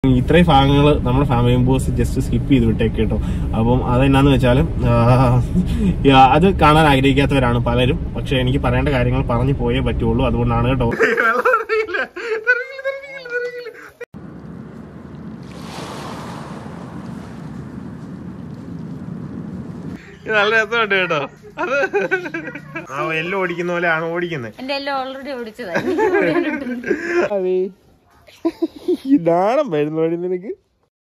ഇത്രയും ഭാഗങ്ങൾ നമ്മുടെ ഫാമിലി മെമ്പേഴ്സ് ജസ്റ്റ് സ്കിപ്പ് ചെയ്ത് വിട്ടേക്ക് കേട്ടോ അപ്പം അതെന്നാന്ന് വെച്ചാലും അത് കാണാൻ ആഗ്രഹിക്കാത്തവരാണ് പലരും പക്ഷെ എനിക്ക് പറയേണ്ട കാര്യങ്ങൾ പറഞ്ഞു പോയേ പറ്റുള്ളൂ അതുകൊണ്ടാണ് കേട്ടോ നല്ല രസമുണ്ട് കേട്ടോ അത് ആ എല്ലാം ഓടിക്കുന്ന പോലെയാണ് ഓടിക്കുന്നത് എന്റെ എല്ലാം ഓൾറെഡി ഓടിച്ചതായി നാണം വരുന്നോടി നിനക്ക്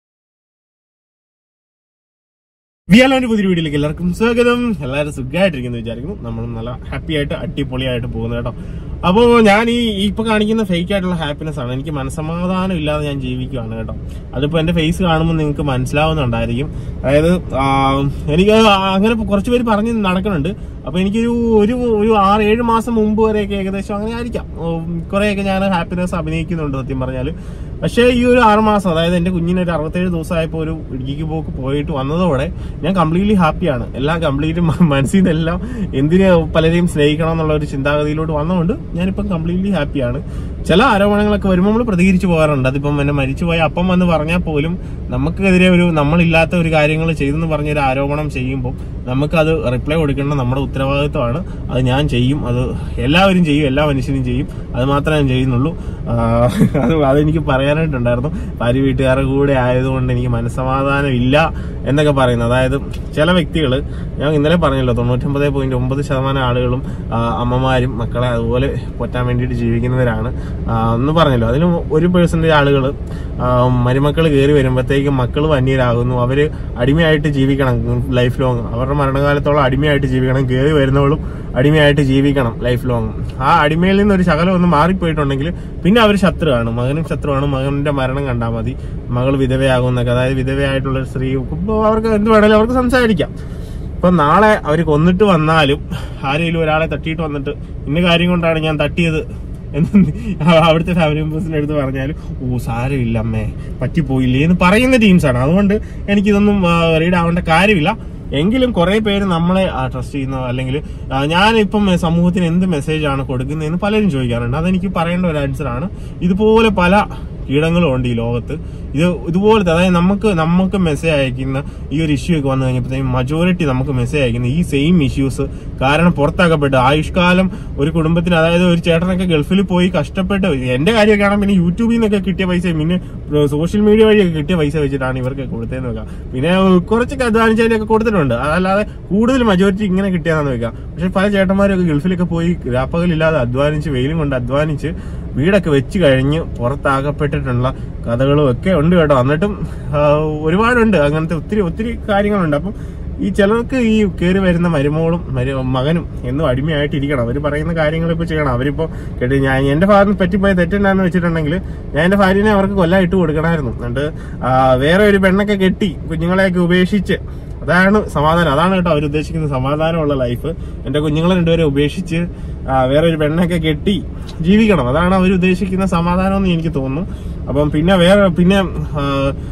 വിയാലോന്റെ പുതിയ വീഡിയോയിലേക്ക് എല്ലാവർക്കും സ്വാഗതം എല്ലാവരും സുഖമായിട്ടിരിക്കുന്നു വിചാരിക്കുന്നു നമ്മളും നല്ല ഹാപ്പി ആയിട്ട് അടിപൊളിയായിട്ട് പോകുന്നു കേട്ടോ അപ്പോൾ ഞാൻ ഈ ഇപ്പൊ കാണിക്കുന്ന ഫേക്ക് ആയിട്ടുള്ള ഹാപ്പിനെസ് ആണ് എനിക്ക് മനസ്സമാധാനം ഇല്ലാതെ ഞാൻ ജീവിക്കുകയാണ് കേട്ടോ അതിപ്പോ എന്റെ ഫേസ് കാണുമ്പോൾ നിങ്ങൾക്ക് മനസ്സിലാവുന്നുണ്ടായിരിക്കും അതായത് ആ, എനിക്ക് അങ്ങനെ കുറച്ച് പേര് പറഞ്ഞ് നടക്കുന്നുണ്ട് അപ്പൊ എനിക്കൊരു ഒരു ഒരു ആറ് ഏഴ് മാസം മുമ്പ് വരെയൊക്കെ ഏകദേശം അങ്ങനെ ആയിരിക്കാം ഉം, കുറെയൊക്കെ ഞാൻ ഹാപ്പിനെസ് അഭിനയിക്കുന്നുണ്ട് സത്യം പറഞ്ഞാൽ പക്ഷേ ഈ ഒരു ആറ് മാസം അതായത് എന്റെ കുഞ്ഞിന് ഒരു അറുപത്തേഴ് ദിവസമായപ്പോൾ ഒരു ഇടുക്കിക്ക് പോക്ക് പോയിട്ട് വന്നതോടെ ഞാൻ കംപ്ലീറ്റ്ലി ഹാപ്പിയാണ് എല്ലാം കംപ്ലീറ്റ് മനസ്സിൽ നിന്നെല്ലാം എന്തിന് പലരെയും സ്നേഹിക്കണം എന്നുള്ള ഒരു ചിന്താഗതിയിലോട്ട് വന്നതുകൊണ്ട് ഞാനിപ്പം കംപ്ലീറ്റ്ലി ഹാപ്പിയാണ് ചില ആരോപണങ്ങളൊക്കെ വരുമ്പോൾ നമ്മൾ പ്രതികരിച്ചു പോകാറുണ്ട് അതിപ്പം എന്നെ മരിച്ചുപോയ അപ്പം വന്ന് പറഞ്ഞാൽ പോലും നമുക്കെതിരെ ഒരു നമ്മളില്ലാത്ത ഒരു കാര്യങ്ങൾ ചെയ്തെന്ന് പറഞ്ഞൊരു ആരോപണം ചെയ്യുമ്പോൾ നമുക്കത് റിപ്ലൈ കൊടുക്കേണ്ട നമ്മുടെ ഉത്തരവാദിത്വമാണ് അത് ഞാൻ ചെയ്യും അത് എല്ലാവരും ചെയ്യും എല്ലാ മനുഷ്യരും ചെയ്യും അത് മാത്രമേ ഞാൻ ചെയ്യുന്നുള്ളൂ ആ, അത് അതെനിക്ക് പറയാനായിട്ടുണ്ടായിരുന്നു ഭാര്യ വീട്ടുകാരുടെ കൂടെ ആയതുകൊണ്ട് എനിക്ക് മനസ്സമാധാനം ഇല്ല എന്നൊക്കെ പറയുന്നത് അതായത് ചില വ്യക്തികൾ ഞാൻ ഇന്നലെ പറഞ്ഞല്ലോ തൊണ്ണൂറ്റൊമ്പത് പോയിന്റ് ഒമ്പത് ശതമാനം ആളുകളും ആ, അമ്മമാരും മക്കളെ അതുപോലെ പൊറ്റാൻ വേണ്ടിയിട്ട് ജീവിക്കുന്നവരാണ് ആ, എന്ന് പറഞ്ഞല്ലോ അതിൽ ഒരു പേഴ്സൻറ്റേജ് ആളുകൾ മരുമക്കൾ കയറി വരുമ്പോഴത്തേക്കും മക്കൾ വന്യരാകുന്നു അവര് അടിമയായിട്ട് ജീവിക്കണം ലൈഫ് ലോങ് അവരുടെ മരണകാലത്തോളം അടിമയായിട്ട് ജീവിക്കണം കയറി വരുന്നവളും അടിമയായിട്ട് ജീവിക്കണം ലൈഫ് ലോങ് ആ അടിമയിൽ നിന്ന് ഒരു ശകലം ഒന്ന് മാറിപ്പോയിട്ടുണ്ടെങ്കിൽ പിന്നെ അവർ ശത്രുവാണ് മകനും ശത്രുവാണ് മകന്റെ മരണം കണ്ടാൽ മതി മകൾ വിധവയാകുന്നൊക്കെ അതായത് വിധവയായിട്ടുള്ള ഒരു സ്ത്രീ ഇപ്പൊ അവർക്ക് എന്ത് വേണേലും അവർക്ക് സംസാരിക്കാം ഇപ്പൊ നാളെ അവർ കൊന്നിട്ട് വന്നാലും ആരെങ്കിലും ഒരാളെ തട്ടിയിട്ട് വന്നിട്ട് ഇന്ന കാര്യം കൊണ്ടാണ് ഞാൻ തട്ടിയത് എന്ന് അവിടുത്തെ ഫാമിലി മെമ്പേഴ്സിന്റെ അടുത്ത് പറഞ്ഞാലും ഓ സാരമില്ല അമ്മേ പറ്റിപ്പോയില്ലേ എന്ന് പറയുന്ന ടീംസാണ് അതുകൊണ്ട് എനിക്കിതൊന്നും റീഡ് ആവേണ്ട കാര്യമില്ല എങ്കിലും കുറെ പേര് നമ്മളെ ട്രസ്റ്റ് ചെയ്യുന്ന അല്ലെങ്കിൽ ഞാനിപ്പം സമൂഹത്തിന് എന്ത് മെസ്സേജ് ആണ് കൊടുക്കുന്നതെന്ന് പലരും ചോദിക്കാറുണ്ട് അതെനിക്ക് പറയേണ്ട ഒരു ആൻസറാണ് ഇതുപോലെ പല കീടങ്ങളും ഉണ്ട് ഈ ലോകത്ത് ഇത് ഇതുപോലത്തെ അതായത് നമുക്ക് നമുക്ക് മെസ്സേജ് അയക്കുന്ന ഈ ഒരു ഇഷ്യൂ ഒക്കെ വന്നു കഴിഞ്ഞപ്പോഴത്തേക്കും മജോറിറ്റി നമുക്ക് മെസ്സേജ് അയക്കുന്ന ഈ സെയിം ഇഷ്യൂസ് കാരണം പുറത്താക്കപ്പെട്ട് ആയുഷ്കാലം ഒരു കുടുംബത്തിന് അതായത് ഒരു ചേട്ടനൊക്കെ ഗൾഫിൽ പോയി കഷ്ടപ്പെട്ട് എന്റെ കാര്യമൊക്കെ ആണെങ്കിൽ പിന്നെ യൂട്യൂബിൽ നിന്നൊക്കെ കിട്ടിയ പൈസ പിന്നെ സോഷ്യൽ മീഡിയ വഴിയൊക്കെ കിട്ടിയ പൈസ വെച്ചിട്ടാണ് ഇവർക്ക് കൊടുത്തതെന്ന് വെക്കാം പിന്നെ കുറച്ചൊക്കെ അധ്വാനിച്ചതിനൊക്കെ കൊടുത്തിട്ടുണ്ട് അതല്ലാതെ കൂടുതൽ മജോറിറ്റി ഇങ്ങനെ കിട്ടിയതാണെന്ന് വെക്കാം പക്ഷെ പല ചേട്ടന്മാരൊക്കെ ഗൾഫിലൊക്കെ പോയി രാപ്പകലില്ലാതെ അധ്വാനിച്ച് വെയിലും കൊണ്ട് അധ്വാനിച്ച് വീടൊക്കെ വെച്ച് കഴിഞ്ഞ് പുറത്താകപ്പെട്ടിട്ടുള്ള കഥകളും ഒക്കെ ഉണ്ട് കേട്ടോ എന്നിട്ടും ആ, ഒരുപാടുണ്ട് അങ്ങനത്തെ ഒത്തിരി ഒത്തിരി കാര്യങ്ങളുണ്ട് അപ്പം ഈ ചിലർക്ക് ഈ കയറി വരുന്ന മരുമോളും മരു മകനും എന്നും അടിമയായിട്ടിരിക്കണം അവർ പറയുന്ന കാര്യങ്ങൾ ഇപ്പൊ ചെയ്യണം അവരിപ്പോ കേട്ട് ഞാൻ എന്റെ ഭാഗത്ത് പറ്റിപ്പോയ തെറ്റുണ്ടാന്ന് വെച്ചിട്ടുണ്ടെങ്കിൽ ഞാൻ എന്റെ ഭാര്യനെ അവർക്ക് കൊല്ലം ഇട്ട് കൊടുക്കണമായിരുന്നു എന്നിട്ട് ആ, വേറെ ഒരു പെണ്ണൊക്കെ കെട്ടി കുഞ്ഞുങ്ങളെയൊക്കെ ഉപേക്ഷിച്ച് അതാണ് സമാധാനം അതാണ് കേട്ടോ അവർ ഉദ്ദേശിക്കുന്ന സമാധാനമുള്ള ലൈഫ് എന്റെ കുഞ്ഞുങ്ങളെ രണ്ടുപേരെ ഉപേക്ഷിച്ച് ആ, വേറെ ഒരു പെണ്ണൊക്കെ കെട്ടി ജീവിക്കണം അതാണ് അവർ ഉദ്ദേശിക്കുന്ന സമാധാനം എന്ന് എനിക്ക് തോന്നുന്നു അപ്പം പിന്നെ വേറെ പിന്നെ ആ,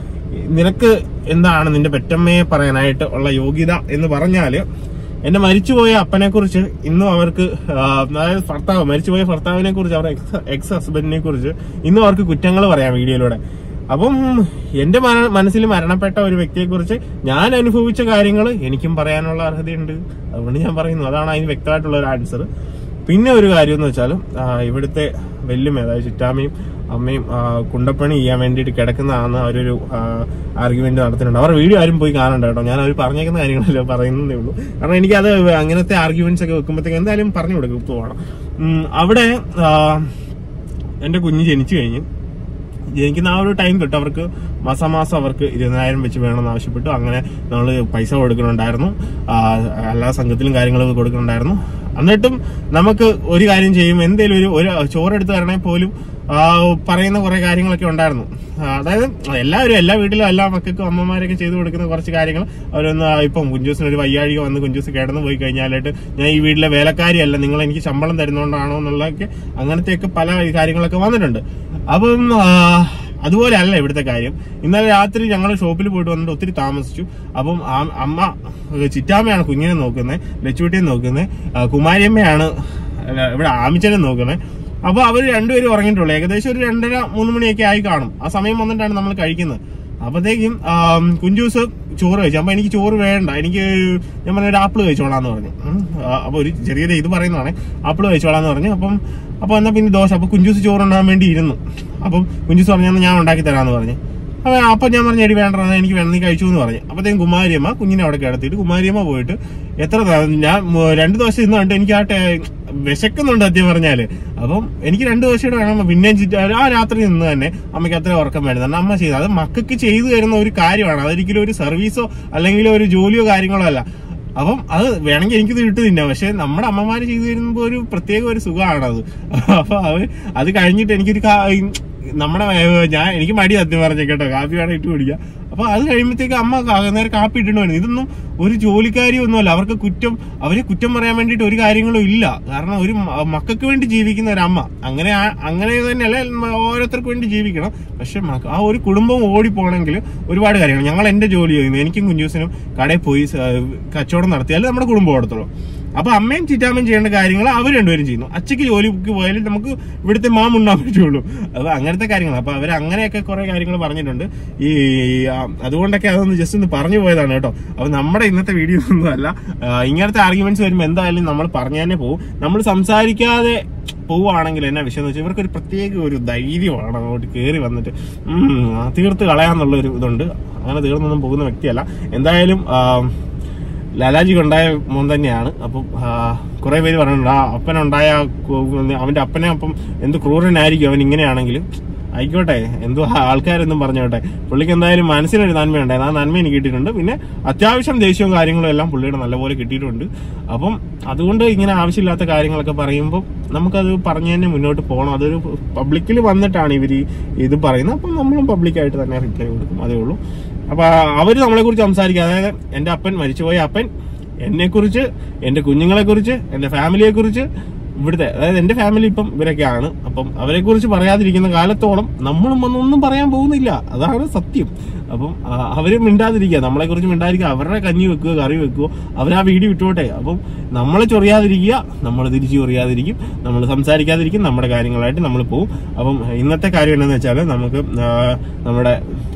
നിനക്ക് എന്താണ് നിന്റെ പെറ്റമ്മയെ പറയാനായിട്ട് ഉള്ള യോഗ്യത എന്ന് പറഞ്ഞാല് എന്റെ മരിച്ചുപോയ അപ്പനെ കുറിച്ച് ഇന്നും അവർക്ക് ആ, അതായത് ഭർത്താവ് മരിച്ചുപോയ ഭർത്താവിനെ കുറിച്ച് അവരുടെ എക്സ് എക്സ് ഹസ്ബൻഡിനെ കുറിച്ച് ഇന്നും അവർക്ക് കുറ്റങ്ങൾ പറയാം വീഡിയോയിലൂടെ അപ്പം എന്റെ മന- മനസ്സിൽ മരണപ്പെട്ട ഒരു വ്യക്തിയെ കുറിച്ച് ഞാൻ അനുഭവിച്ച കാര്യങ്ങൾ എനിക്കും പറയാനുള്ള അർഹതയുണ്ട് അതുകൊണ്ട് ഞാൻ പറയുന്നു അതാണ് അതിന് വ്യക്തമായിട്ടുള്ള ഒരു ആൻസർ പിന്നെ ഒരു കാര്യം എന്ന് വെച്ചാൽ ഇവിടുത്തെ വെല്ലുമ അതായത് ചിറ്റാമ്മയും അമ്മയും ആ, കുണ്ടപ്പണി ചെയ്യാൻ വേണ്ടിയിട്ട് കിടക്കുന്നതാണെന്ന് അവരൊരു ആർഗ്യുമെന്റ് നടത്തുന്നുണ്ട് അവരുടെ വീഡിയോ ആരും പോയി കാണണ്ട കേട്ടോ ഞാൻ അവർ പറഞ്ഞേക്കുന്ന കാര്യങ്ങളല്ല പറയുന്നതേ ഉള്ളൂ കാരണം എനിക്കത് അങ്ങനത്തെ ആർഗ്യുമെന്റ്സ് ഒക്കെ വെക്കുമ്പോഴത്തേക്ക് എന്തായാലും പറഞ്ഞു കൊടുക്കും പോകണം ഉം, അവിടെ ആ, എന്റെ കുഞ്ഞ് ജനിച്ചു കഴിഞ്ഞ് ജനിക്കുന്ന ആ ഒരു ടൈം തൊട്ട് അവർക്ക് മാസാമാസം അവർക്ക് ഇരുപതിനായിരം വെച്ച് വേണമെന്ന് ആവശ്യപ്പെട്ടു അങ്ങനെ നമ്മൾ പൈസ കൊടുക്കുന്നുണ്ടായിരുന്നു ആ, എല്ലാ സംഘത്തിലും കാര്യങ്ങളൊക്കെ കൊടുക്കുന്നുണ്ടായിരുന്നു എന്നിട്ടും നമുക്ക് ഒരു കാര്യം ചെയ്യും എന്തെങ്കിലും ഒരു ഒരു ചോറെടുത്ത് തരണേ പോലും ആ, പറയുന്ന കുറെ കാര്യങ്ങളൊക്കെ ഉണ്ടായിരുന്നു ആ, അതായത് എല്ലാവരും എല്ലാ വീട്ടിലും എല്ലാ മക്കൾക്കും അമ്മമാരൊക്കെ ചെയ്തു കൊടുക്കുന്ന കുറച്ച് കാര്യങ്ങൾ അവരൊന്ന് ഇപ്പം കുഞ്ചൂസിന് ഒരു വയ്യാഴിക വന്ന് കുഞ്ചൂസ് കിടന്നു പോയി കഴിഞ്ഞാലായിട്ട് ഞാൻ ഈ വീട്ടിലെ വേലക്കാരിയല്ല നിങ്ങൾ എനിക്ക് ശമ്പളം തരുന്നോണ്ടാണോ എന്നുള്ളതൊക്കെ അങ്ങനത്തെയൊക്കെ പല കാര്യങ്ങളൊക്കെ വന്നിട്ടുണ്ട് അപ്പം ആ, അതുപോലെ അല്ല ഇവിടുത്തെ കാര്യം ഇന്നലെ രാത്രി ഞങ്ങൾ ഷോപ്പിൽ പോയിട്ട് വന്നിട്ട് ഒത്തിരി താമസിച്ചു അപ്പം ആ- അമ്മ ചിറ്റാമ്മയാണ് കുഞ്ഞിനെ നോക്കുന്നത് ലച്ചുകുട്ടിയെ നോക്കുന്നത് കുമാരിയമ്മയാണ് അല്ല, ഇവിടെ ആമിച്ചനെ നോക്കുന്നത് അപ്പൊ അവർ രണ്ടുപേരും ഉറങ്ങിയിട്ടുള്ളൂ ഏകദേശം ഒരു രണ്ടര മൂന്ന് മണിയൊക്കെ ആയി കാണും ആ സമയം വന്നിട്ടാണ് നമ്മൾ കഴിക്കുന്നത് അപ്പത്തേക്കും ആം, കുഞ്ചൂസ് ചോറ് കഴിച്ചു അപ്പൊ എനിക്ക് ചോറ് വേണ്ട എനിക്ക് ഞാൻ പറഞ്ഞ ഒരു ആപ്പിൾ കഴിച്ചോളാന്ന് പറഞ്ഞു ഉം. ആ, അപ്പൊ ഒരു ചെറിയൊരു ഇത് പറയുന്നതാണ് ആപ്പിൾ കഴിച്ചോളാന്ന് പറഞ്ഞു അപ്പം അപ്പൊ എന്നാ പിന്നെ ദോശ അപ്പൊ കുഞ്ചൂസ് ചോറ് ഉണ്ടാകാൻ വേണ്ടി ഇരുന്നു അപ്പം കുഞ്ചൂസ് പറഞ്ഞു "എന്നാ ഞാൻ ഉണ്ടാക്കി തരാന്ന് പറഞ്ഞു അപ്പൊ അപ്പൊ ഞാൻ പറഞ്ഞു എടി വേണ്ട എന്നാ എനിക്ക് വേണം നീ കഴിച്ചു എന്ന് പറഞ്ഞു അപ്പത്തേക്കും കുമാരിയമ്മ കുഞ്ഞിനെ അവിടെ കിടത്തിയിട്ട് കുമാരിയമ്മ പോയിട്ട് എത്ര ത- ഞാൻ മ- രണ്ട് ദോശ ഇന്ന് കണ്ട് എനിക്ക് ആ ടേ- വിശക്കുന്നുണ്ട് സത്യം പറഞ്ഞാല് അപ്പം എനിക്ക് രണ്ട് ദോശയുടെ വേണം പിന്നെയും ചുറ്റ- ആ രാത്രി നിന്ന് തന്നെ അമ്മയ്ക്ക് അത്ര ഉറക്കം വേണ്ടത് അമ്മ ചെയ്ത് അത് മക്കൾക്ക് ചെയ്തു തരുന്ന ഒരു കാര്യമാണ് അതൊരിക്കലും ഒരു സർവീസോ അല്ലെങ്കിൽ ഒരു ജോലിയോ കാര്യങ്ങളോ അല്ല അപ്പം അത് വേണമെങ്കിൽ എനിക്കിത് ഇട്ട് തിന്നാം പക്ഷെ നമ്മുടെ അമ്മമാര് ചെയ്തു തരുമ്പോൾ ഒരു പ്രത്യേക ഒരു സുഖമാണത് അപ്പൊ അത് അത് കഴിഞ്ഞിട്ട് എനിക്കൊരു കാ- നമ്മുടെ ഏ, ഞാൻ എനിക്ക് മടി സത്യം പറഞ്ഞു കേട്ടോ കാപ്പി വേണം ഇട്ട് കുടിക്കാം അപ്പൊ അത് കഴിയുമ്പോഴത്തേക്ക് അമ്മ കാ- നേരെ കാപ്പി ഇട്ടിട്ട് വരുന്നു ഇതൊന്നും ഒരു ജോലിക്കാരി ഒന്നുമല്ല അവർക്ക് കുറ്റം അവരെ കുറ്റം പറയാൻ വേണ്ടിയിട്ട് ഒരു കാര്യങ്ങളും ഇല്ല കാരണം ഒരു മ- മക്കൾക്ക് വേണ്ടി ജീവിക്കുന്ന ഒരു അമ്മ അങ്ങനെ ആ- അങ്ങനെ തന്നെയല്ല മ- ഓരോരുത്തർക്ക് വേണ്ടി ജീവിക്കണം പക്ഷെ മക്ക- ആ ഒരു കുടുംബം ഓടിപ്പോണെങ്കിൽ ഒരുപാട് കാര്യങ്ങൾ ഞങ്ങൾ എന്റെ ജോലി ചെയ്യുന്നു എനിക്കും കുഞ്ഞൂസിനും കടയിൽ പോയി സ- കച്ചവടം നടത്തിയാൽ നമ്മുടെ കുടുംബം ഓടത്തുള്ളൂ അപ്പൊ അമ്മയും ചിറ്റാമ്മയും ചെയ്യേണ്ട കാര്യങ്ങൾ അവർ രണ്ടുപേരും ചെയ്യുന്നു അച്ഛക്ക് ജോലിക്ക് പോയാലും നമുക്ക് ഇവിടുത്തെ മാം ഉണ്ണാൻ പറ്റുള്ളൂ അപ്പൊ അങ്ങനത്തെ കാര്യങ്ങൾ അപ്പൊ അവർ അങ്ങനെയൊക്കെ കുറെ കാര്യങ്ങൾ പറഞ്ഞിട്ടുണ്ട് ഈ ആ, അതുകൊണ്ടൊക്കെ അതൊന്ന് ജസ്റ്റ് ഒന്ന് പറഞ്ഞു പോയതാണ് കേട്ടോ അപ്പൊ നമ്മുടെ ഇന്നത്തെ വീഡിയോ ഒന്നും അല്ല ആ, ഇങ്ങനത്തെ ആർഗ്യുമെന്റ്സ് വരുമ്പോൾ എന്തായാലും നമ്മൾ പറഞ്ഞു തന്നെ പോകും നമ്മൾ സംസാരിക്കാതെ പോവുകയാണെങ്കിൽ എന്നാ വിഷയം എന്ന് വെച്ചാൽ ഇവർക്ക് ഒരു പ്രത്യേക ഒരു ധൈര്യമാണ് അങ്ങോട്ട് കയറി വന്നിട്ട് ഉം, ആ, തീർത്ത് കളയാന്നുള്ള ഒരു ഇതുണ്ട് അങ്ങനെ തീർന്നൊന്നും പോകുന്ന വ്യക്തിയല്ല എന്തായാലും ആ, ലാലാജിക്ക് ഉണ്ടായ മോൻ തന്നെയാണ് അപ്പം കുറെ പേര് പറയുന്നുണ്ട് ആ അപ്പനുണ്ടായ കു- അവന്റെ അപ്പനെ അപ്പം എന്ത് ക്രൂരനായിരിക്കും അവൻ ഇങ്ങനെയാണെങ്കിലും ആയിക്കോട്ടെ എന്തോ ആൾക്കാരെന്നും പറഞ്ഞോട്ടെ പുള്ളിക്ക് എന്തായാലും മനസ്സിനൊരു നന്മയുണ്ടായിരുന്നു ആ നന്മ എനിക്ക് കിട്ടിയിട്ടുണ്ട് പിന്നെ അത്യാവശ്യം ദേഷ്യവും കാര്യങ്ങളും എല്ലാം പുള്ളിയുടെ നല്ലപോലെ കിട്ടിയിട്ടുണ്ട് അപ്പം അതുകൊണ്ട് ഇങ്ങനെ ആവശ്യമില്ലാത്ത കാര്യങ്ങളൊക്കെ പറയുമ്പോൾ നമുക്കത് പറഞ്ഞു തന്നെ മുന്നോട്ട് പോകണം അതൊരു പബ്ലിക്കിൽ വന്നിട്ടാണ് ഇവർ ഇത് പറയുന്നത് അപ്പം നമ്മളും പബ്ലിക്കായിട്ട് തന്നെ റിപ്ലൈ കൊടുക്കും അതേ ഉള്ളൂ അപ്പൊ അവര് നമ്മളെ കുറിച്ച് സംസാരിക്കുക അതായത് എന്റെ അപ്പൻ മരിച്ചുപോയ അപ്പൻ എന്നെ കുറിച്ച് എന്റെ കുഞ്ഞുങ്ങളെ കുറിച്ച് എന്റെ ഫാമിലിയെ കുറിച്ച് ഇവിടുത്തെ അതായത് എന്റെ ഫാമിലി ഇപ്പം ഇവരൊക്കെയാണ് അപ്പം അവരെ കുറിച്ച് പറയാതിരിക്കുന്ന കാലത്തോളം നമ്മളും ഒന്നും പറയാൻ പോകുന്നില്ല അതാണ് സത്യം അപ്പം ആ, അവര് മിണ്ടാതിരിക്കുക നമ്മളെ കുറിച്ച് മിണ്ടാതിരിക്കുക അവരുടെ കഞ്ഞി വെക്കുക കറി വെക്കുക അവരാ വീഡിയോ വിട്ടോട്ടെ അപ്പം നമ്മളെ ചൊറിയാതിരിക്കുക നമ്മൾ തിരിച്ചു ചൊറിയാതിരിക്കും നമ്മൾ സംസാരിക്കാതിരിക്കും നമ്മുടെ കാര്യങ്ങളായിട്ട് നമ്മൾ പോകും അപ്പം ഇന്നത്തെ കാര്യം എന്താണെന്ന് വെച്ചാൽ നമുക്ക് ആ, നമ്മുടെ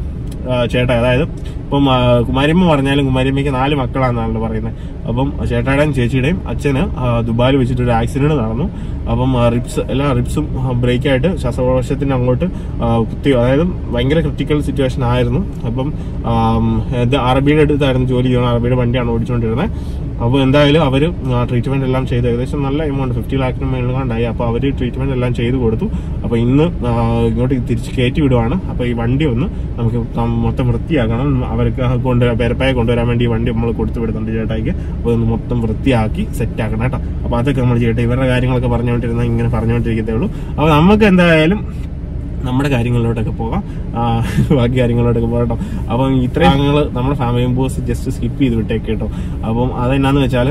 ആ, ചേട്ടാ അതായത് ഇപ്പം ആ, കുമാരിയമ്മ പറഞ്ഞാലും കുമാരിയമ്മയ്ക്ക് നാല് മക്കളാണെന്നാണല്ലോ പറയുന്നത് അപ്പം ചേട്ടായുടെയും ചേച്ചിയുടെയും അച്ഛന് ആ, ദുബായിൽ വെച്ചിട്ട് ഒരു ആക്സിഡന്റ് നടന്നു അപ്പം ആ, റിബ്സ് എല്ലാ റിബ്സും ബ്രേക്കായിട്ട് ശ്വാസകോശത്തിന് അങ്ങോട്ട് ആ, കുത്തി അതായത് ഭയങ്കര ക്രിട്ടിക്കൽ സിറ്റുവേഷൻ ആയിരുന്നു അപ്പം ആം, ഇത് അറബിയുടെ അടുത്തായിരുന്നു ജോലി ചെയ്യുന്നത് അറബിയുടെ വണ്ടിയാണ് ഓടിച്ചുകൊണ്ടിരുന്നത് അപ്പോൾ എന്തായാലും അവർ ട്രീറ്റ്മെന്റ് എല്ലാം ചെയ്തു ഏകദേശം നല്ല എമൗണ്ട് ഫിഫ്റ്റി ലാഖിന് മേലുകൊണ്ടായി അപ്പോൾ അവർ ട്രീറ്റ്മെന്റ് എല്ലാം ചെയ്തു കൊടുത്തു അപ്പോൾ ഇന്ന് ആ, ഇങ്ങോട്ട് തിരിച്ച് കയറ്റി വിടുവാണ് അപ്പോൾ ഈ വണ്ടി ഒന്ന് നമുക്ക് കം- മൊത്തം വൃത്തിയാക്കണം അവർക്ക് കൊണ്ടുവരാൻ പേരപ്പായെ കൊണ്ടുവരാൻ വേണ്ടി ഈ വണ്ടി നമ്മൾ കൊടുത്തു വിടുന്നുണ്ട് ചേട്ടായിക്ക് അപ്പോൾ ഒന്ന് മൊത്തം വൃത്തിയാക്കി സെറ്റ് ആക്കണം കേട്ടോ അപ്പോൾ അതൊക്കെ നമ്മൾ ചെയ്യട്ടെ ഇവരുടെ കാര്യങ്ങളൊക്കെ പറഞ്ഞുകൊണ്ടിരുന്ന ഇങ്ങനെ പറഞ്ഞുകൊണ്ടിരിക്കത്തേ ഉള്ളൂ അപ്പോൾ നമുക്ക് എന്തായാലും നമ്മുടെ കാര്യങ്ങളിലോട്ടൊക്കെ പോകാം ആ, ബാക്കി കാര്യങ്ങളിലോട്ടൊക്കെ പോകട്ടോ അപ്പം ഇത്രയും കാര്യങ്ങൾ നമ്മുടെ ഫാമിലി മെമ്പേഴ്സ് ജസ്റ്റ് സ്കിപ്പ് ചെയ്ത് വിട്ടേക്ക് കേട്ടോ അപ്പം അതെന്നാന്ന് വെച്ചാൽ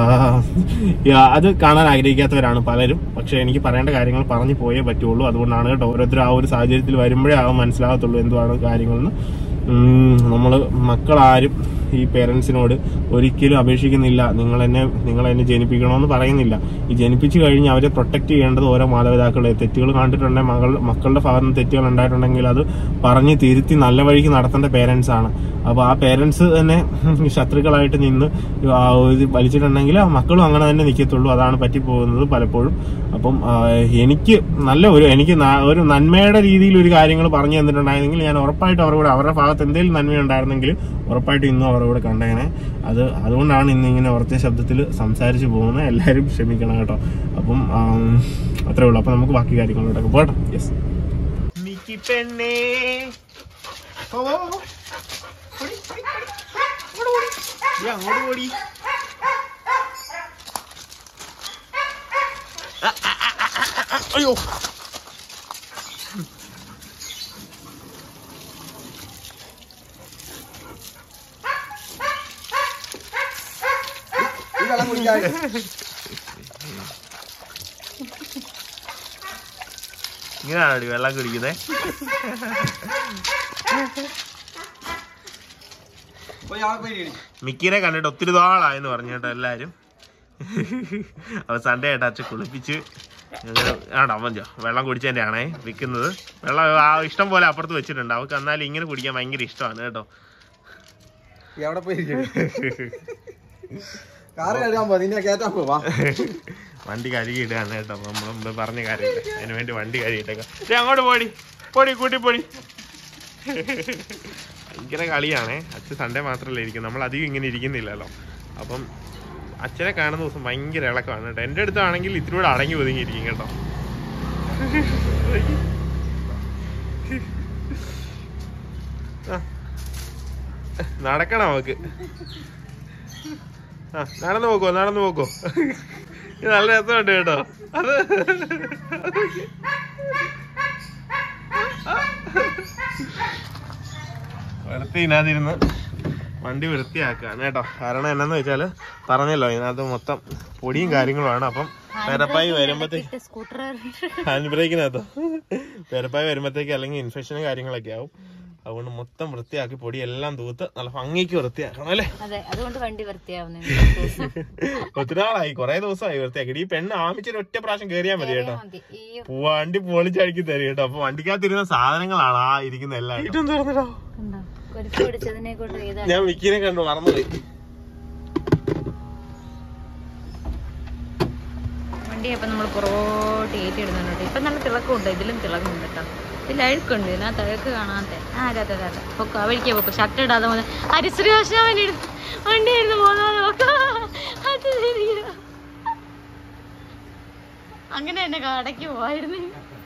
അത് കാണാൻ ആഗ്രഹിക്കാത്തവരാണ് പലരും പക്ഷെ എനിക്ക് പറയേണ്ട കാര്യങ്ങൾ പറഞ്ഞു പോയേ പറ്റുള്ളൂ അതുകൊണ്ടാണ് കേട്ടോ ഓരോരുത്തർ ആ ഒരു സാഹചര്യത്തിൽ വരുമ്പോഴേ ആവും മനസ്സിലാകത്തുള്ളൂ എന്തുവാണ് കാര്യങ്ങളെന്ന് നമ്മൾ മക്കളാരും ഈ പേരൻസിനോട് ഒരിക്കലും അപേക്ഷിക്കുന്നില്ല നിങ്ങൾ എന്നെ നിങ്ങൾ എന്നെ ജനിപ്പിക്കണമെന്ന് പറയുന്നില്ല ഈ ജനിപ്പിച്ചു കഴിഞ്ഞ് അവരെ പ്രൊട്ടക്ട് ചെയ്യേണ്ടത് ഓരോ മാതാപിതാക്കളെ തെറ്റുകൾ കണ്ടിട്ടുണ്ടെങ്കിൽ മകൾ മക്കളുടെ ഭാഗത്ത് നിന്ന് തെറ്റുകൾ ഉണ്ടായിട്ടുണ്ടെങ്കിൽ അത് പറഞ്ഞ് തിരുത്തി നല്ല വഴിക്ക് നടത്തേണ്ട പേരൻസ് ആണ് അപ്പൊ ആ പേരൻസ് തന്നെ ശത്രുക്കളായിട്ട് നിന്ന് ആ ഇത് വലിച്ചിട്ടുണ്ടെങ്കിൽ ആ മക്കളും അങ്ങനെ തന്നെ നിൽക്കത്തുള്ളൂ അതാണ് പറ്റിപ്പോകുന്നത് പലപ്പോഴും അപ്പം ആ, എനിക്ക് നല്ല ഒരു എനിക്ക് ന- ഒരു നന്മയുടെ രീതിയിൽ ഒരു കാര്യങ്ങൾ പറഞ്ഞു തന്നിട്ടുണ്ടായിരുന്നെങ്കിൽ ഞാൻ ഉറപ്പായിട്ടും അവരുടെ അവരുടെ ഭാഗത്ത് എന്തെങ്കിലും നന്മയുണ്ടായിരുന്നെങ്കിൽ ഉറപ്പായിട്ടും ഇന്നും അവരുടെ കൂടെ കണ്ടേനെ അത് അതുകൊണ്ടാണ് ഇന്ന് ഇങ്ങനെ ഉറച്ച ശബ്ദത്തിൽ സംസാരിച്ച് പോകുന്നത് എല്ലാവരും ക്ഷമിക്കണം കേട്ടോ അപ്പം ആം, അത്രേ ഉള്ളൂ അപ്പൊ നമുക്ക് ബാക്കി കാര്യങ്ങളിലോട്ടൊക്കെ പോകട്ടോ യെസ് മിക്കി പെണ്ണേ പോ, പോ, പോ. ഓടി, ഓടി, ഓടി. അങ്ങോട്ട് ഓടി. ദേ അങ്ങോട്ട് ഓടി ആ, ആ, ആ, ആ, ആ, ആ, അയ്യോ ഈ വെള്ളം കുടിക്കാൻ ഇങ്ങനെയാണോ വെള്ളം കുടിക്കുന്നത് പോയി ആളെ പോയി ഇരി. മിക്കിനെ കണ്ടിട്ട് ഒത്തിരി നാളായെന്ന് പറഞ്ഞു കേട്ടോ എല്ലാരും അവ സൺഡേ ആയിട്ട് അച്ഛൻ കുളിപ്പിച്ച് ആണോ മഞ്ചോ വെള്ളം കുടിച്ചതിന്റെ ആണേ വിൽക്കുന്നത് വെള്ളം ആ ഇഷ്ടം പോലെ അപ്പുറത്ത് വെച്ചിട്ടുണ്ട് അവർക്ക് എന്നാലും ഇങ്ങനെ കുടിക്കാൻ ഭയങ്കര ഇഷ്ടമാണ് കേട്ടോ എവിടെ പോയിരിക്കും കാറ് കഴുകാൻ പോ നിന്നെ കേറ്റാൻ പോവാ വണ്ടി കഴുകിയിട്ടാണ് കേട്ടോ അപ്പൊ നമ്മൾ മുമ്പ് പറഞ്ഞ കാര്യമില്ല അതിന് വേണ്ടി വണ്ടി കഴുകിയിട്ടേക്കാം ദേ അങ്ങോട്ട് പോടി പോടി കൂട്ടി പോടി ഭയങ്കര കളിയാണേ അച്ഛൻ സൺഡേ മാത്രമല്ല ഇരിക്കും നമ്മൾ അധികം ഇങ്ങനെ ഇരിക്കുന്നില്ലല്ലോ അപ്പം അച്ഛനെ കാണുന്ന ദിവസം ഭയങ്കര ഇളക്കമാണ് കേട്ടോ എൻ്റെ അടുത്താണെങ്കിൽ ഇത്തിരി കൂടെ അടങ്ങി ഒതുങ്ങിയിരിക്കും കേട്ടോ ആ. നടക്കണം നമുക്ക് ആ നടന്നു പോക്കോ നടന്നു പോക്കോ ഇത് നല്ല രസമുണ്ട് കേട്ടോ അത് വൃത്തി ഇതിനകത്തിരുന്ന് വണ്ടി വൃത്തിയാക്കാണ് കേട്ടോ കാരണം എന്നാന്ന് വെച്ചാല് പറഞ്ഞല്ലോ ഇതിനകത്ത് മൊത്തം പൊടിയും കാര്യങ്ങളുമാണ് അപ്പം പെരപ്പായി വരുമ്പത്തേക്ക് സ്കൂട്ടർ ഹാൻഡ് ബ്രേക്കിനകത്തോ പെരപ്പായി വരുമ്പത്തേക്ക് അല്ലെങ്കിൽ ഇൻഫെക്ഷനും കാര്യങ്ങളൊക്കെ ആവും അതുകൊണ്ട് മൊത്തം വൃത്തിയാക്കി പൊടി എല്ലാം തൂത്ത് നല്ല ഭംഗിക്ക് വൃത്തിയാക്കണം അല്ലേ അതെ അതുകൊണ്ട് വണ്ടി വൃത്തിയാവുന്നു ഒത്തിരി നാളായി കൊറേ ദിവസമായി വൃത്തിയാക്കി ഈ പെണ്ണ് ആമിച്ചൊരു ഒറ്റ പ്രാവശ്യം കേറിയാൽ മതി കേട്ടോ മതി ഈ വണ്ടി പൊളിച്ചടുക്കി തരും കേട്ടോ അപ്പൊ വണ്ടിക്കകത്തിരുന്ന സാധനങ്ങളാണ് ആ ഇരിക്കുന്ന എല്ലാം ഇട്ടും തുറന്നിട്ടോ കണ്ടോ കൊരുപ്പ് പിടിച്ചതിനെ കൊണ്ട് ഇതാണ് ഞാൻ വിക്കിനെ കണ്ടു മറന്നുപോയി വണ്ടി അപ്പൊ നമ്മൾ പുറകോട്ട് ഏറ്റിടുന്നുണ്ട് ഇപ്പൊ നല്ല തിളക്കമുണ്ട് ഇതിലും തിളക്കമുണ്ട് കേട്ടോ ഇതിൽ അഴുക്കുണ്ട് ഇതിനകത്ത് അഴുക്ക് കാണാത്ത ആ അതെ അതെ അതെ പൊക്കോ ആ വഴിക്ക് പൊക്കോ ഷർട്ട് ഇടാതെ പോകുന്ന ഹരിശ്രീ വർഷം വണ്ടി ആയിരുന്നു പോകുന്നത് നോക്കോ അത് ശരിയാ അങ്ങനെ തന്നെ കടയ്ക്ക് പോവായിരുന്നു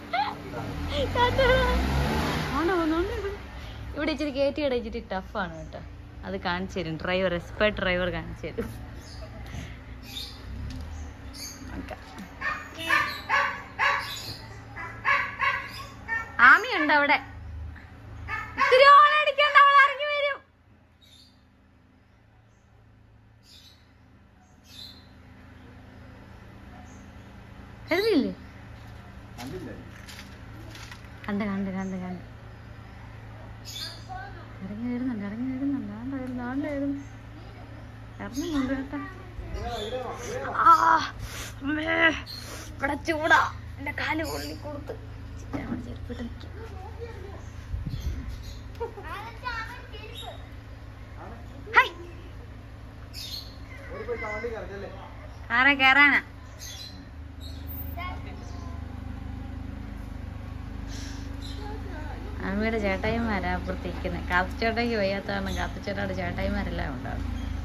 ആണോ ഒന്നുണ്ട് ഇവിടെ ഇച്ചിരി കയറ്റി ഇടച്ചിട്ട് ടഫാണ് കേട്ടോ അത് കാണിച്ചു തരും ഡ്രൈവർ എക്സ്പേർട്ട് ഡ്രൈവർ കാണിച്ചു തരും നോക്കാം. ആമിയുണ്ട് അവിടെ ഇത്തിരി ഓളടിക്കണ്ട അവൾ ഇറങ്ങി വരും കരുതിയില്ലേ കണ്ട് കണ്ട് കണ്ട് കണ്ട് ഇറങ്ങി വരുന്നുണ്ട് ഇറങ്ങി വരുന്നുണ്ട് ആണ്ട് വരുന്നു ആണ്ട് വരുന്നു ഇറങ്ങുന്നുണ്ട് കേട്ടോ ആ, അമ്മേ, ഇവിടെ ചൂടാ എന്റെ കാല് കൊള്ളി കൊടുത്ത് ചിറ്റാൻ അവിടെ ചെരുപ്പിട്ട് നിൽക്കും ഹായ്. ആരെ കേറാനാ അമ്മയുടെ ചേട്ടായിമാരാ അപ്പുറത്തിരിക്കുന്നത് കാത്തച്ചേട്ടയ്ക്ക് വയ്യാത്ത കാരണം കാത്തച്ചേട്ടയുടെ ചേട്ടായിമാരെല്ലാം ഉണ്ടാവും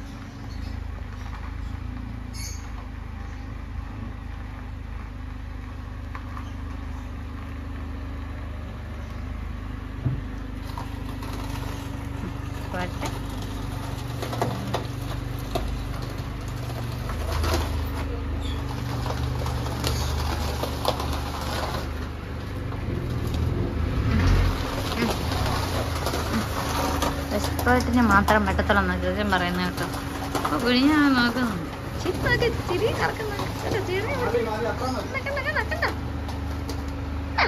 പോട്ടെ എക്സ്പേർട്ടിന് മാത്രം പറ്റത്തുള്ളൂ ചോദ്യം പറയുന്ന കേട്ടോ അപ്പൊ കുഴിഞ്ഞ നോക്കുന്നുണ്ട് ചിപ്പൊക്കെ ചിരി നടക്കുന്നുണ്ട് കേട്ടോ, ചിരി നടക്കുന്നുണ്ട്. കണ്ട, കണ്ട, കണ്ട. ആ.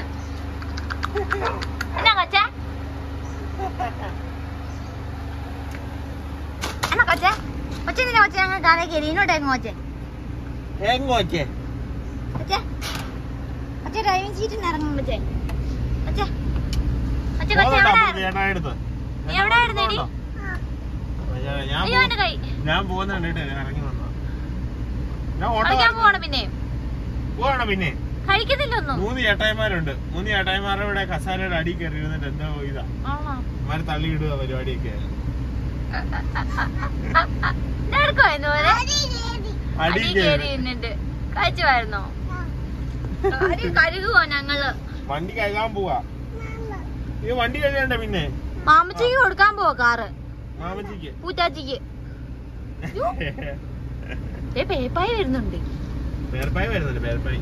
എന്നാ കൊച്ചാ? എന്നാ കൊച്ചാ? കൊച്ചേ എന്തിനാ കൊച്ചേ അങ്ങ് കാലേ കയറി ഇങ്ങോട്ടേക്ക് കൊച്ചേ എങ്ങോച്ചേ കൊച്ചേ കൊച്ചേ ഡ്രൈവിംഗ് സീറ്റിൽ നിന്ന് ഇറങ്ങും കൊച്ചേ കൊച്ചേ കൊച്ചേ കൊച്ചേ എവിടെ ചേട്ടായെടുത്ത് നീ എവിടെയായിരുന്നെടി? ഞാൻ അയ്യോ എന്റെ കൈ ഞാൻ പോകുന്ന കണ്ടിട്ട് ഇറങ്ങി വന്നു ഞാൻ ഓട്ടോ കളിക്കാൻ പോവാണ് പിന്നെ പോകണം പിന്നെ കഴിക്കുന്നില്ലൊന്നും മൂന്ന് ചേട്ടായിമാരുണ്ട് മൂന്ന് ചേട്ടായിമാരുടെ ഇവിടെ കസാരയുടെ അടി കയറി ഇരുന്നിട്ട് എന്തോ ഇതാ ആണോ അവന്മാര് തള്ളിയിടുക പരിപാടിയൊക്കെ എടുക്കുമായിരുന്നു പോലെ അടി അടി കയറി കയറി നിന്നിട്ട് കഴിച്ചുമായിരുന്നോ അരി കഴുകുവോ ഞങ്ങള് വണ്ടി കഴുകാൻ പോവാ ഈ വണ്ടി കഴുകണ്ട പിന്നെ മാമച്ചിക്ക് കൊടുക്കാൻ പോവാ കാറ് മാമച്ചിക്ക് പൂച്ചാച്ചിക്ക് ഏ പേപ്പായി വരുന്നുണ്ട് പേർപ്പായി വരുന്നുണ്ട് പേർപ്പായി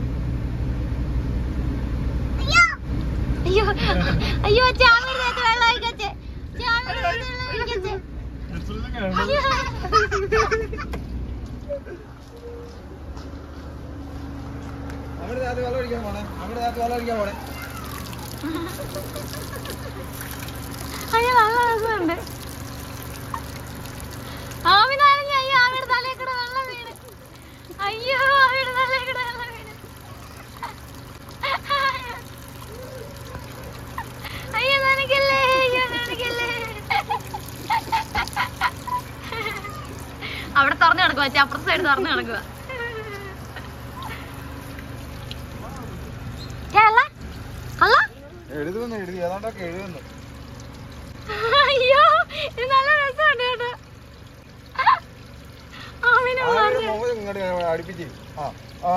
അയ്യോ അയ്യോ ചാമിയുടെ നേരത്തെ വെള്ളം ഒഴിക്കച്ചേ ചാമിയുടെ നേരത്തെ വെള്ളം ഒഴിക്കച്ചേ അയ്യോ അവിടെ നേരത്തെ വെള്ളം ഒഴിക്കാൻ പോണേ അവിടെ നേരത്തെ വെള്ളം ഒഴിക്കാൻ പോണേ അയ്യോ നല്ല രസമുണ്ട് ആമി നനഞ്ഞു അയ്യോ ആമിയുടെ തലയിൽ കൂടെ വെള്ളം വീണ് അയ്യോ ആമിയുടെ തലയിൽ കൂടെ വെള്ളം വീണ് അവിടെ തുറന്നു കിടക്കുക വെച്ചാൽ അപ്പുറത്തെ സൈഡ് തുറന്നു കിടക്കുക അല്ല അല്ല എഴുതുന്നു എഴുതി ഏതാണ്ടൊക്കെ എഴുതുന്നു അയ്യോ ഇത് നല്ല രസമുണ്ട് കേട്ടോ ആമിനെ ആരുടെ മുഖം ഇങ്ങോട്ട് അടുപ്പിച്ച് ആ ആ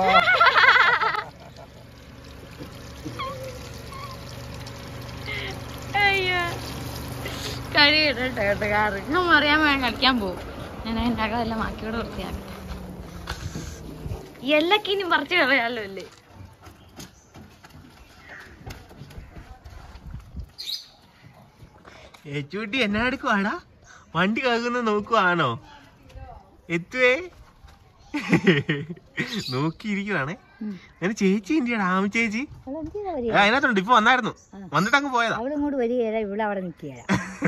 അയ്യോ കഴിയട്ടെ കേട്ടോ കാറ് ഞാൻ അറിയാൻ വേണ്ടി കളിക്കാൻ പോകും ഞാൻ അതിൻ്റെ അകമെല്ലാം മാക്കിയോട് വൃത്തിയാക്കി എല്ലൊക്കെ ഇനി പറിച്ച് കളയാലോ അല്ലേ ഏച്ചൂട്ടി എന്നാ എടുക്കുവാടാ വണ്ടി കാക്കുന്ന നോക്കുവാണോ എത്തുവേ നോക്കിയിരിക്കുവാണേ ഞാൻ ചേച്ചി ഇന്ത്യയുടെ ആമ ചേച്ചി ആ, അതിനകത്തുണ്ട് ഇപ്പൊ വന്നായിരുന്നു വന്നിട്ട് അങ്ങ് പോയതാ അവള് ഇങ്ങോട്ട് വരികയില്ല ഇവിടെ അവിടെ നിൽക്കുകയില്ല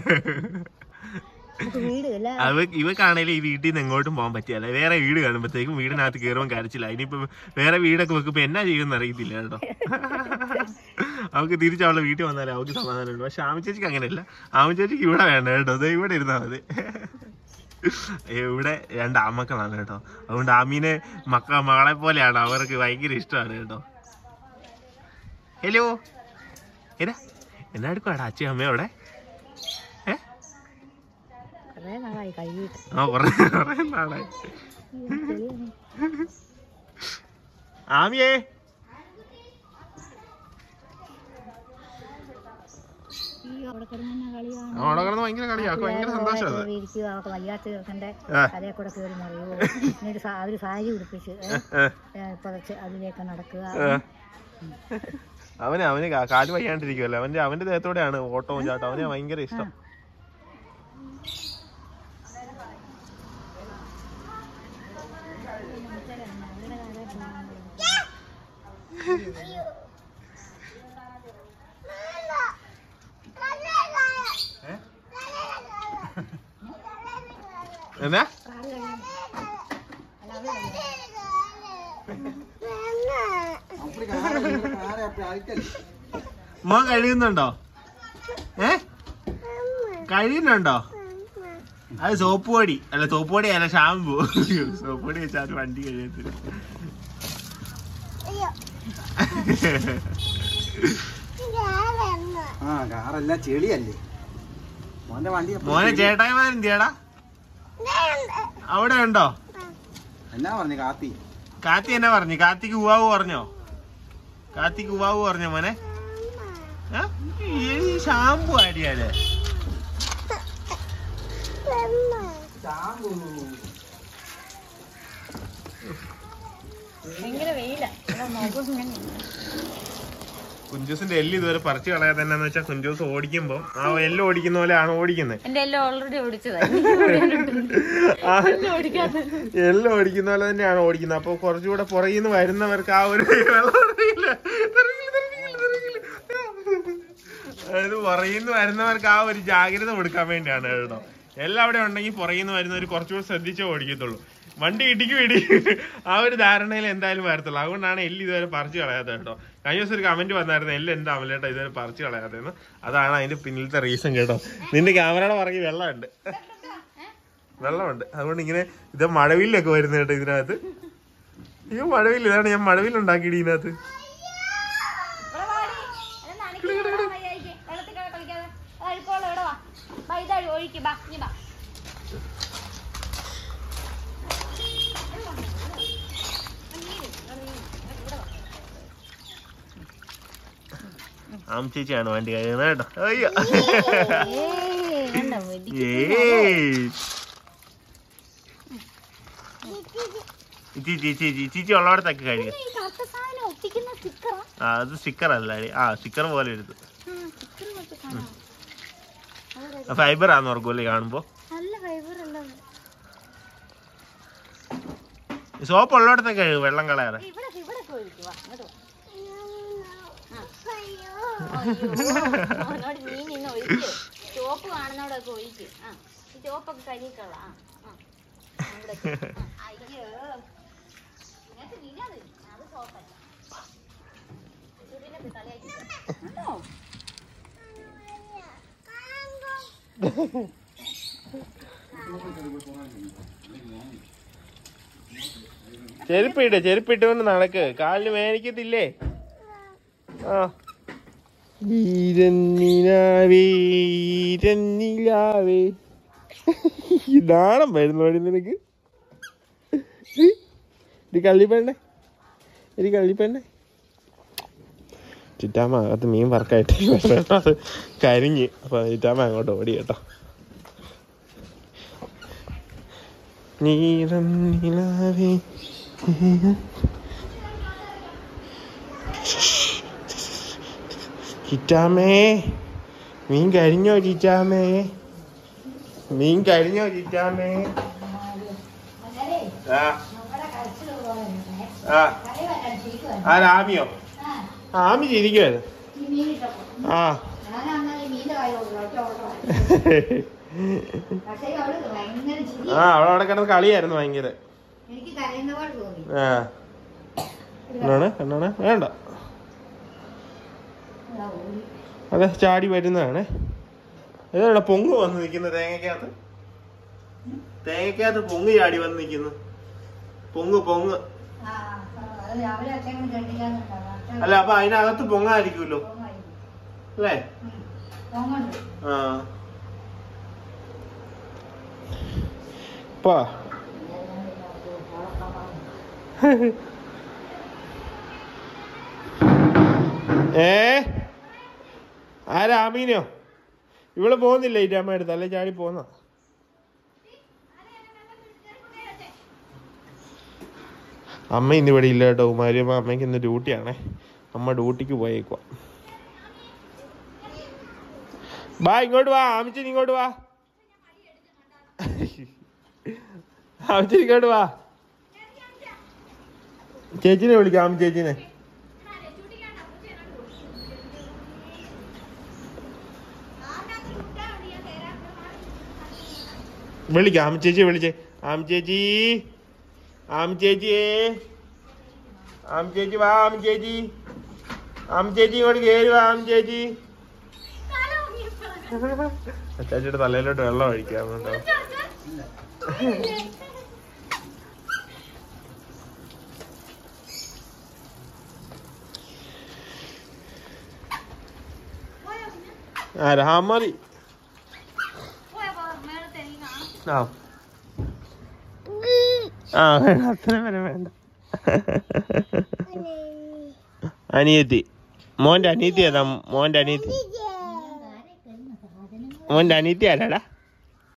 വീട് അല്ല അവ ഇവക്കാണേലും ഈ വീട്ടിൽ നിന്ന് എങ്ങോട്ടും പോകാൻ പറ്റിയല്ല വേറെ വീട് കാണുമ്പോഴത്തേക്കും വീടിനകത്ത് കയറുമ്പോൾ കരച്ചില്ല ഇനിയിപ്പോ വേറെ വീടൊക്കെ വെക്കുമ്പോ എന്നാ ചെയ്യുമെന്ന് അറിയത്തില്ല കേട്ടോ അവൾക്ക് തിരിച്ച് അവളുടെ വീട്ടിൽ വന്നാലേ അവൾക്ക് സമാധാനമുണ്ട് പക്ഷെ ആമച്ചേച്ചിക്ക് അങ്ങനെയല്ല ആമച്ചേച്ചിക്ക് ഇവിടെ വേണ്ട കേട്ടോ ദേ ഇവിടെ ഇരുന്നാ മതി ഇവിടെ രണ്ട് ആമക്കളാണ് കേട്ടോ അതുകൊണ്ട് ആമീനെ മക്ക മകളെ പോലെയാണ് അവർക്ക് ഭയങ്കര ഇഷ്ടമാണ് കേട്ടോ ഹലോ ഏതാ എന്നാ എടുക്കുവാടാ അച്ഛൻ അമ്മയോടെ ഏ കുറേ നാളായി കഴുകിയിട്ട് ആ കൊറേ കൊറേ നാളായി ആമിയേ ഈ അവിടെ കിടന്ന കളിയാണ് അവിടെ കിടന്ന് ഭയങ്കര കളിയാക്കും ഭയങ്കര സന്തോഷം അത് ഇരിക്കുക അവർക്ക് വയ്യാത്ത ചെറുക്കൻ്റെ ആ. കഥയെ കൂടെ കയറി മറിയുമോ എന്നിട്ട് സാ- അവര് സാരി ഉടുപ്പിച്ച് ഏ, ഏ, ഏ, പുതച്ച് അതിലേക്ക് നടക്കുക ഏ. അവന് അവന് കാ- കാല് വയ്യാണ്ടിരിക്കുമല്ലോ അവന്റെ അവന്റെ ദേഹത്തോടെയാണ് ഓട്ടവും ചാട്ടം അവന് ഭയങ്കര ഇഷ്ടം ഏ? എന്നാ அப்படி காரை காரை அப்படி அழிக்கல മോൻ കഴിയുന്നുണ്ടോ ഏ കഴിയുന്നുണ്ടോ അത് സോപ്പ് പൊടി അല്ല സോപ്പ് പൊടി അല്ല ഷാമ്പു സോപ്പ് പൊടി വെച്ചാൽ വണ്ടി കഴിയത്തില്ല ആ കാറെല്ലാം ചെളിയല്ലേ മോന്റെ വണ്ടി എപ്പഴും മോനെ ചെളി. ചേട്ടായിമാരെന്തിയാടാ അവിടെ ഉണ്ടോ എന്നാ പറഞ്ഞു കാത്തി കാത്തി എന്നാ പറഞ്ഞു കാത്തിക്ക് ഉവാവ് പറഞ്ഞോ കാത്തിക്ക് ഉവാവ് പറഞ്ഞോ മോനെ ആ? ഈ ഷാമ്പു അടിയാലേ ഭയങ്കര വെയില കുഞ്ചൂസിന്റെ എല്ല് ഇതുവരെ പറിച്ചു കളയാതെ എന്നാന്ന് വെച്ചാൽ കുഞ്ചൂസ് ഓടിക്കുമ്പോ ആ എല്ല് ഓടിക്കുന്ന പോലെയാണ് ഓടിക്കുന്നത് എന്റെ എല്ലാം ഓൾറെഡി ഓടിച്ചതായി ആ എല്ലാം ഓടിക്കുന്ന പോലെ തന്നെയാണ് ഓടിക്കുന്നത് അപ്പൊ കുറച്ചുകൂടെ പുറകിൽ നിന്ന് വരുന്നവർക്ക് ആ ഒരു വെള്ളം അറിയില്ല. തെറിക്കില്ല, തെറിക്കില്ല, തെറിക്കില്ല. അതായത് പുറകിൽ നിന്ന് വരുന്നവർക്ക് ആ ഒരു ജാഗ്രത കൊടുക്കാൻ വേണ്ടിയാണ് കേട്ടോ എല്ലാം അവിടെ ഉണ്ടെങ്കിൽ പുറകിൽ നിന്ന് വരുന്നവർ കുറച്ചുകൂടെ ശ്രദ്ധിച്ചേ ഓടിക്കത്തുള്ളൂ വണ്ടി ഇടിക്കും ഇടി ആ ഒരു ധാരണയിൽ എന്തായാലും വരത്തുള്ളൂ അതുകൊണ്ടാണ് എല്ല് ഇതുവരെ പറിച്ചു കളയാത്തത് കേട്ടോ കഴിഞ്ഞ ദിവസം ഒരു കമന്റ് വന്നായിരുന്നു എല്ല് എന്താ അമലേട്ടാ ഇതുവരെ പറിച്ചു കളയാത്തതെന്ന് അതാണ് അതിന്റെ പിന്നിലത്തെ റീസൺ കേട്ടോ നിന്റെ ക്യാമറയുടെ പുറകെ വെള്ളമുണ്ട് വെള്ളമുണ്ട് അതുകൊണ്ട് ഇങ്ങനെ ഇത് മഴവില്ലൊക്കെ വരുന്ന കേട്ടോ ഇതിനകത്ത് അയ്യോ മഴവില്ല ഇതാണ് ഞാൻ മഴവില്ല ഉണ്ടാക്കിയിട്ട് ഇതിനകത്ത് ആം ചേച്ചിയാണ് വണ്ടി കഴിയുന്നത് കേട്ടോ അയ്യോ ഏയ്. ചീച്ചി ചീച്ചി ചീച്ചി ഉള്ളവിടത്തൊക്കെ കഴിയും ഒട്ടിക്കുന്ന സ്റ്റിക്കറാ ആ അത് സ്റ്റിക്കർ അല്ല ആ സ്റ്റിക്കർ പോലെ എടുത്ത് ഫൈബർ ആന്ന് ഓർക്കുമല്ലേ കാണുമ്പോ നല്ല ഫൈബർ ഉള്ളത് സോപ്പ് ഉള്ളവിടത്തൊക്കെ കഴിയും വെള്ളം കളയാതെ ഇവിടെ ഇവിടെ ഒഴിക്കുക അങ്ങോട്ട് അവനോട് നീ നിന്ന് ഒഴിക്ക് ചോപ്പ് കാണുന്നോടൊക്കെ ഒഴിക്ക് ആ ഈ ചോപ്പൊക്കെ കഴുകിക്കള ആ ആ. അവിടെ ഇട്ട്. ആ, അയ്യോ ഇതിനകത്ത് വീഴാതെ അത് ചോപ്പല്ല ഇതിനകത്ത് കളിയാക്കി ഉണ്ടോ? ചെരുപ്പിട്ട് ചെരുപ്പിട്ടുകൊണ്ട് നടക്ക് കാലിന് വേനിക്കത്തില്ലേ ആ ഈരന്നിലാവേ ഈരന്നിലാവേ നാണം വരുന്നോടി നിനക്ക് ഇത് കള്ളിപ്പേണ്ടേ ഇത് കള്ളിപ്പേണ്ടേ ചിറ്റാമ്മ അകത്ത് മീൻ വർക്കായിട്ട് അത് കരിഞ്ഞ് അപ്പൊ ചിറ്റാമ്മ അങ്ങോട്ട് ഓടി കേട്ടോ നീലം നിലാവേ ചിറ്റാമ്മേ മീൻ കരിഞ്ഞോ ചിറ്റാമ്മേ മീൻ കരിഞ്ഞോ ചിറ്റാമ്മേ ആ ആ ആ രാമിയോ ആമി ചിരിക്കുവായിരുന്നു ആ പക്ഷേ അവള് ഭയങ്കര ചിരി ആ അവളവിടെ അവിടെ കിടന്ന് കളിയായിരുന്നു ഭയങ്കര എനിക്ക് കരയുന്ന പോലെ തോന്നി ആ എന്നാണ് എന്നാണ് വേണ്ട അതാ ഓടി. അതെ ചാടി വരുന്നതാണ് ഏതാണ് പൊങ്ങ് വന്ന് നിൽക്കുന്നത് തേങ്ങക്കകത്ത് തേങ്ങക്കകത്ത് പൊങ്ങ് ചാടി വന്ന് നിൽക്കുന്നു പൊങ്ങ് പൊങ്ങ് ആ, ആ, അത് രാവിലെ അച്ഛൻ കൊണ്ട് കെട്ടിക്കാന്നുണ്ടാവും. അച്ഛൻ അല്ല അപ്പൊ അതിനകത്ത് പൊങ്ങായിരിക്കുമല്ലോ പോകാമായിരുന്നു. അല്ലേ ഉം. പോകണ്ട്. ആ പാ ഏ ആ രാമീനോ ഇവള് പോകുന്നില്ല ഈ രാമ എടുത്ത് അല്ലെ ചാടി പോന്ന അമ്മ ഇന്ന് ഇവിടെ ഇല്ല കേട്ടോ കുമാരിയമ്മ അമ്മയ്ക്ക് ഇന്ന് ഡ്യൂട്ടിയാണേ അമ്മ ഡ്യൂട്ടിക്ക് പോയേക്കുവാ വാ ഇങ്ങോട്ട് വാ ആമിച്ചൻ ഇങ്ങോട്ട് വാ ആമിച്ചൻ ഇങ്ങോട്ട് വാ ചേച്ചിനെ വിളിക്കാം ആമി ചേച്ചിനെ വിളിക്കാം ആമി ചേച്ചി വിളിച്ചേ ആമി ചേച്ചി ആമി ചേച്ചിയേ ആമി ചേച്ചി വാ ആമി ചേച്ചി ആമി ചേച്ചി ഇങ്ങോട്ട് കേറി വാ ആമി ചേച്ചി ചേച്ചിയുടെ തലയിലോട്ട് വെള്ളം ഒഴിക്കാം കേട്ടോ ആ രാമറി ആ ആ വേണ്ട അത്ര വരെ വേണ്ട അനിയത്തി മോന്റെ അനിയത്തി ഏതാ മോന്റെ അനിയത്തി മോന്റെ അനിയത്തി ആരാടാ